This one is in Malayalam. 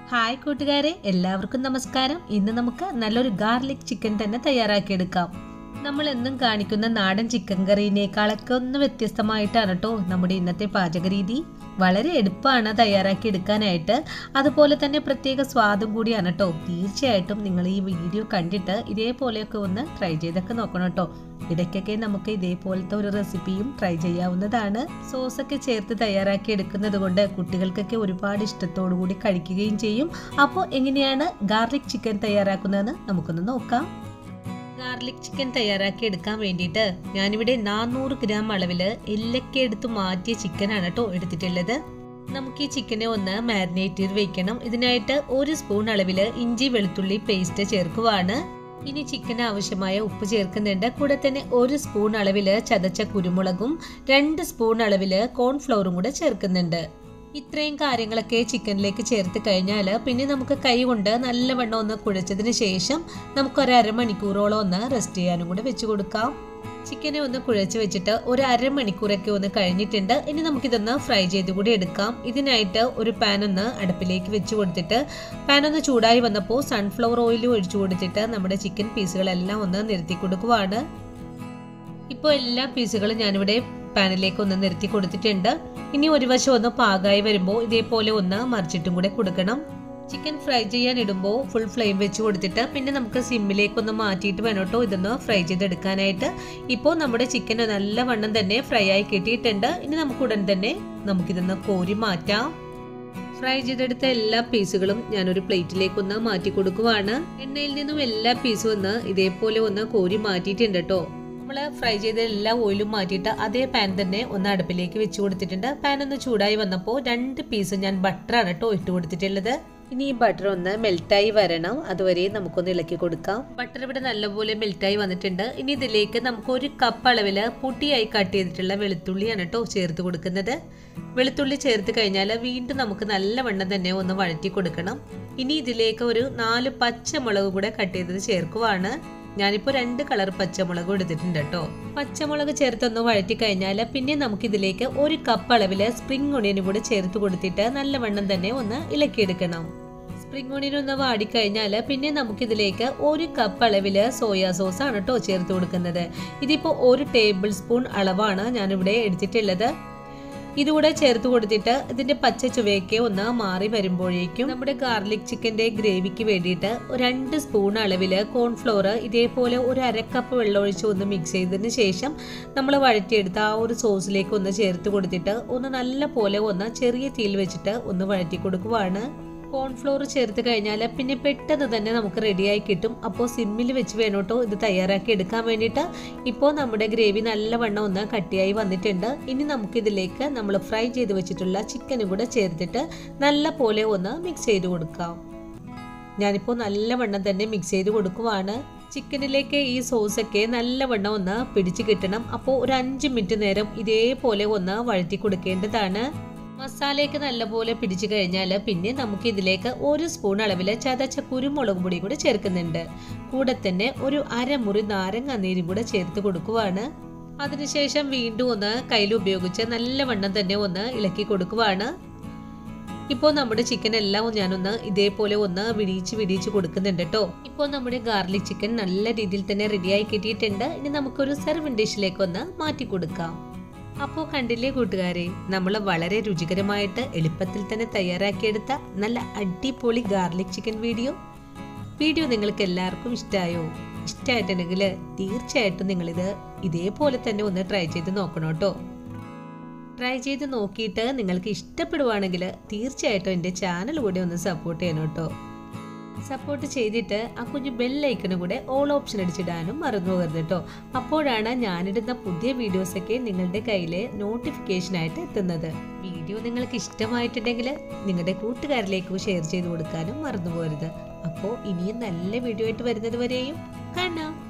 ഹായ് കൂട്ടുകാരെ എല്ലാവർക്കും നമസ്കാരം ഇന്ന് നമുക്ക് നല്ലൊരു ഗാർലിക് ചിക്കൻ തന്നെ തയ്യാറാക്കിയെടുക്കാം നമ്മൾ എന്നും കാണിക്കുന്ന നാടൻ ചിക്കൻ കറീനേക്കാളൊക്കെ ഒന്ന് വ്യത്യസ്തമായിട്ടാണ് കേട്ടോ നമ്മുടെ ഇന്നത്തെ പാചക രീതി വളരെ എളുപ്പമാണ് തയ്യാറാക്കി എടുക്കാനായിട്ട് അതുപോലെ തന്നെ പ്രത്യേക സ്വാദും കൂടിയാണ് കേട്ടോ തീർച്ചയായിട്ടും നിങ്ങൾ ഈ വീഡിയോ കണ്ടിട്ട് ഇതേപോലെയൊക്കെ ഒന്ന് ട്രൈ ചെയ്തൊക്കെ നോക്കണം കേട്ടോ ഇടയ്ക്കൊക്കെ നമുക്ക് ഇതേപോലത്തെ ഒരു റെസിപ്പിയും ട്രൈ ചെയ്യാവുന്നതാണ് സോസൊക്കെ ചേർത്ത് തയ്യാറാക്കി എടുക്കുന്നത് കൊണ്ട് കുട്ടികൾക്കൊക്കെ ഒരുപാട് ഇഷ്ടത്തോടു കൂടി കഴിക്കുകയും ചെയ്യും അപ്പോൾ എങ്ങനെയാണ് ഗാർലിക് ചിക്കൻ തയ്യാറാക്കുന്നതെന്ന് നമുക്കൊന്ന് നോക്കാം ഗാർലിക് ചിക്കൻ തയ്യാറാക്കി എടുക്കാൻ വേണ്ടിയിട്ട് ഞാനിവിടെ നാനൂറ് ഗ്രാം അളവിൽ എല്ലൊക്കെ എടുത്ത് മാറ്റിയ ചിക്കനാണ് കേട്ടോ എടുത്തിട്ടുള്ളത് നമുക്ക് ഈ ചിക്കനെ ഒന്ന് മാരിനേറ്റ് ചെയ്ത് വെക്കണം ഇതിനായിട്ട് ഒരു സ്പൂൺ അളവിൽ ഇഞ്ചി വെളുത്തുള്ളി പേസ്റ്റ് ചേർക്കുവാണ് ഇനി ചിക്കന് ആവശ്യമായ ഉപ്പ് ചേർക്കുന്നുണ്ട് കൂടെ തന്നെ ഒരു സ്പൂൺ അളവിൽ ചതച്ച കുരുമുളകും രണ്ട് സ്പൂൺ അളവിൽ കോൺഫ്ലവറും കൂടെ ചേർക്കുന്നുണ്ട് ഇത്രയും കാര്യങ്ങളൊക്കെ ചിക്കനിലേക്ക് ചേർത്ത് കഴിഞ്ഞാൽ പിന്നെ നമുക്ക് കൈ കൊണ്ട് നല്ലവണ്ണം ഒന്ന് കുഴച്ചതിന് ശേഷം നമുക്ക് ഒരു അരമണിക്കൂറോളം ഒന്ന് റെസ്റ്റ് ചെയ്യാനും കൂടെ വെച്ച് കൊടുക്കാം ചിക്കനെ ഒന്ന് കുഴച്ച് വെച്ചിട്ട് ഒരു അരമണിക്കൂറൊക്കെ ഒന്ന് കഴിഞ്ഞിട്ടുണ്ട് ഇനി നമുക്കിതൊന്ന് ഫ്രൈ ചെയ്ത് കൂടി എടുക്കാം ഇതിനായിട്ട് ഒരു പാൻ ഒന്ന് അടുപ്പിലേക്ക് വെച്ച് കൊടുത്തിട്ട് പാൻ ഒന്ന് ചൂടായി വന്നപ്പോൾ സൺഫ്ലവർ ഓയിൽ ഒഴിച്ചു കൊടുത്തിട്ട് നമ്മുടെ ചിക്കൻ പീസുകളെല്ലാം ഒന്ന് നിരത്തി കൊടുക്കുവാണ് ഇപ്പോൾ എല്ലാ പീസുകളും ഞാനിവിടെ പാനിലേക്ക് ഒന്ന് നിരത്തി കൊടുത്തിട്ടുണ്ട് ഇനി ഒരു വശം ഒന്ന് പാകമായി വരുമ്പോൾ ഇതേപോലെ ഒന്ന് മറിച്ചിട്ടും കൂടെ കൊടുക്കണം ചിക്കൻ ഫ്രൈ ചെയ്യാൻ ഇടുമ്പോൾ ഫുൾ ഫ്ലെയിം വെച്ച് കൊടുത്തിട്ട് പിന്നെ നമുക്ക് സിമ്മിലേക്കൊന്ന് മാറ്റിയിട്ട് വേണം കേട്ടോ ഇതൊന്ന് ഫ്രൈ ചെയ്തെടുക്കാനായിട്ട് ഇപ്പോൾ നമ്മുടെ ചിക്കൻ നല്ല വണ്ണം തന്നെ ഫ്രൈ ആയി കിട്ടിയിട്ടുണ്ട് ഇനി നമുക്ക് ഉടൻ തന്നെ നമുക്കിതൊന്ന് കോരി മാറ്റാം ഫ്രൈ ചെയ്തെടുത്ത എല്ലാ പീസുകളും ഞാനൊരു പ്ലേറ്റിലേക്ക് ഒന്ന് മാറ്റി കൊടുക്കുവാണ് എണ്ണയിൽ നിന്നും എല്ലാ പീസും ഒന്ന് ഇതേപോലെ ഒന്ന് കോരി മാറ്റിയിട്ടുണ്ട് കേട്ടോ നമ്മൾ ഫ്രൈ ചെയ്ത എല്ലാ ഓയിലും മാറ്റിയിട്ട് അതേ പാൻ തന്നെ ഒന്ന് അടുപ്പിലേക്ക് വെച്ച് കൊടുത്തിട്ടുണ്ട് പാൻ ഒന്ന് ചൂടായി വന്നപ്പോൾ രണ്ട് പീസ് ഞാൻ ബട്ടറാണ് കേട്ടോ ഇട്ട് കൊടുത്തിട്ടുള്ളത് ഇനി ഈ ബട്ടർ ഒന്ന് മെൽറ്റായി വരണം അതുവരെ നമുക്കൊന്ന് ഇളക്കി കൊടുക്കാം ബട്ടർ ഇവിടെ നല്ലപോലെ മെൽറ്റായി വന്നിട്ടുണ്ട് ഇനി ഇതിലേക്ക് നമുക്ക് ഒരു കപ്പ് അളവിൽ പൊട്ടിയായി കട്ട് ചെയ്തിട്ടുള്ള വെളുത്തുള്ളിയാണ് കേട്ടോ ചേർത്ത് കൊടുക്കുന്നത് വെളുത്തുള്ളി ചേർത്ത് കഴിഞ്ഞാൽ വീണ്ടും നമുക്ക് നല്ലവണ്ണം തന്നെ ഒന്ന് വഴറ്റി കൊടുക്കണം ഇനി ഇതിലേക്ക് ഒരു നാല് പച്ചമുളക് കൂടെ കട്ട് ചെയ്തത് ചേർക്കുവാണ് ഞാനിപ്പോൾ രണ്ട് കളർ പച്ചമുളക് എടുത്തിട്ടുണ്ട് കേട്ടോ പച്ചമുളക് ചേർത്തൊന്ന് വഴറ്റി കഴിഞ്ഞാൽ പിന്നെ നമുക്കിതിലേക്ക് ഒരു കപ്പ് അളവിൽ സ്പ്രിംഗ് ഒണിയനും കൂടെ ചേർത്ത് കൊടുത്തിട്ട് നല്ലവണ്ണം തന്നെ ഒന്ന് ഇളക്കിയെടുക്കണം സ്പ്രിംഗ് ഒണിയൻ ഒന്ന് വാടിക്കഴിഞ്ഞാൽ പിന്നെ നമുക്കിതിലേക്ക് ഒരു കപ്പ് അളവിൽ സോയാ സോസ് ആണ് കേട്ടോ ചേർത്ത് കൊടുക്കുന്നത് ഇതിപ്പോൾ ഒരു ടേബിൾ സ്പൂൺ അളവാണ് ഞാനിവിടെ എടുത്തിട്ടുള്ളത് ഇതുകൂടെ ചേർത്ത് കൊടുത്തിട്ട് ഇതിന്റെ പച്ച ചുവയൊക്കെ ഒന്ന് മാറി വരുമ്പോഴേക്കും നമ്മുടെ ഗാർലിക് ചിക്കന്റെ ഗ്രേവിക്ക് വേണ്ടിയിട്ട് രണ്ട് സ്പൂൺ അളവിൽ കോൺഫ്ലോർ ഇതേപോലെ ഒരു അരക്കപ്പ് വെള്ളം ഒഴിച്ച് ഒന്ന് മിക്സ് ചെയ്തതിന് ശേഷം നമ്മൾ വഴറ്റിയെടുത്ത ആ ഒരു സോസിലേക്ക് ഒന്ന് ചേർത്ത് കൊടുത്തിട്ട് ഒന്ന് നല്ല പോലെ ഒന്ന് ചെറിയ തീയിൽ വെച്ചിട്ട് ഒന്ന് വഴറ്റി കൊടുക്കുവാണ് കോൺഫ്ലോർ ചേർത്ത് കഴിഞ്ഞാൽ പിന്നെ പെട്ടെന്ന് തന്നെ നമുക്ക് റെഡിയായി കിട്ടും അപ്പോൾ സിമ്മിൽ വെച്ച് വേണം കേട്ടോ ഇത് തയ്യാറാക്കി എടുക്കാൻ വേണ്ടിയിട്ട് ഇപ്പോൾ നമ്മുടെ ഗ്രേവി നല്ലവണ്ണം ഒന്ന് കട്ടിയായി വന്നിട്ടുണ്ട് ഇനി നമുക്കിതിലേക്ക് നമ്മൾ ഫ്രൈ ചെയ്ത് വെച്ചിട്ടുള്ള ചിക്കനും കൂടെ ചേർത്തിട്ട് നല്ല പോലെ ഒന്ന് മിക്സ് ചെയ്ത് കൊടുക്കാം ഞാനിപ്പോൾ നല്ലവണ്ണം തന്നെ മിക്സ് ചെയ്ത് കൊടുക്കുവാണ് ചിക്കനിലേക്ക് ഈ സോസൊക്കെ നല്ലവണ്ണം ഒന്ന് പിടിച്ച് കിട്ടണം അപ്പോൾ ഒരു അഞ്ച് മിനിറ്റ് നേരം ഇതേപോലെ ഒന്ന് വഴറ്റി കൊടുക്കേണ്ടതാണ് മസാലയൊക്കെ നല്ലപോലെ പിടിച്ചു കഴിഞ്ഞാൽ പിന്നെ നമുക്ക് ഇതിലേക്ക് ഒരു സ്പൂൺ അളവിൽ ചതച്ച കുരുമുളക് പൊടി കൂടെ ചേർക്കുന്നുണ്ട് കൂടെ തന്നെ ഒരു അരമുറി നാരങ്ങ നീരും കൂടെ ചേർത്ത് കൊടുക്കുവാണ് അതിനുശേഷം വീണ്ടും ഒന്ന് കയ്യിൽ ഉപയോഗിച്ച് നല്ലവണ്ണം തന്നെ ഒന്ന് ഇളക്കി കൊടുക്കുവാണ് ഇപ്പോൾ നമ്മുടെ ചിക്കൻ എല്ലാം ഞാനൊന്ന് ഇതേപോലെ ഒന്ന് വിടിയിച്ച് വിടിയിച്ച് കൊടുക്കുന്നുണ്ട് കേട്ടോ ഇപ്പോൾ നമ്മുടെ ഗാർലിക് ചിക്കൻ നല്ല രീതിയിൽ തന്നെ റെഡിയായി കിട്ടിയിട്ടുണ്ട് ഇനി നമുക്കൊരു സെർവിങ് ഡിഷിലേക്ക് ഒന്ന് മാറ്റി കൊടുക്കാം അപ്പോൾ കണ്ടില്ലേ കൂട്ടുകാരെ നമ്മൾ വളരെ രുചികരമായിട്ട് എളുപ്പത്തിൽ തന്നെ തയ്യാറാക്കിയെടുത്ത നല്ല അടിപൊളി ഗാർലിക് ചിക്കൻ വീഡിയോ വീഡിയോ നിങ്ങൾക്ക് എല്ലാവർക്കും ഇഷ്ടമായോ ഇഷ്ടമായിട്ടുണ്ടെങ്കിൽ തീർച്ചയായിട്ടും നിങ്ങളിത് ഇതേപോലെ തന്നെ ഒന്ന് ട്രൈ ചെയ്ത് നോക്കണം കേട്ടോ ട്രൈ ചെയ്ത് നോക്കിയിട്ട് നിങ്ങൾക്ക് ഇഷ്ടപ്പെടുവാണെങ്കിൽ തീർച്ചയായിട്ടും എൻ്റെ ചാനൽ കൂടെ ഒന്ന് സപ്പോർട്ട് ചെയ്യണം കേട്ടോ സപ്പോർട്ട് ചെയ്തിട്ട് ആ കുഞ്ഞു ബെല്ലൈക്കണും കൂടെ ഓൾ ഓപ്ഷൻ അടിച്ചിടാനും മറന്നു പോകരുത് കേട്ടോ അപ്പോഴാണ് ഞാനിടുന്ന പുതിയ വീഡിയോസൊക്കെ നിങ്ങളുടെ കയ്യിൽ നോട്ടിഫിക്കേഷനായിട്ട് എത്തുന്നത് വീഡിയോ നിങ്ങൾക്ക് ഇഷ്ടമായിട്ടുണ്ടെങ്കിൽ നിങ്ങളുടെ കൂട്ടുകാരിലേക്ക് ഷെയർ ചെയ്ത് കൊടുക്കാനും മറന്നു പോകരുത് അപ്പോൾ ഇനിയും നല്ല വീഡിയോ ആയിട്ട് വരുന്നത് വരെയും കാണാം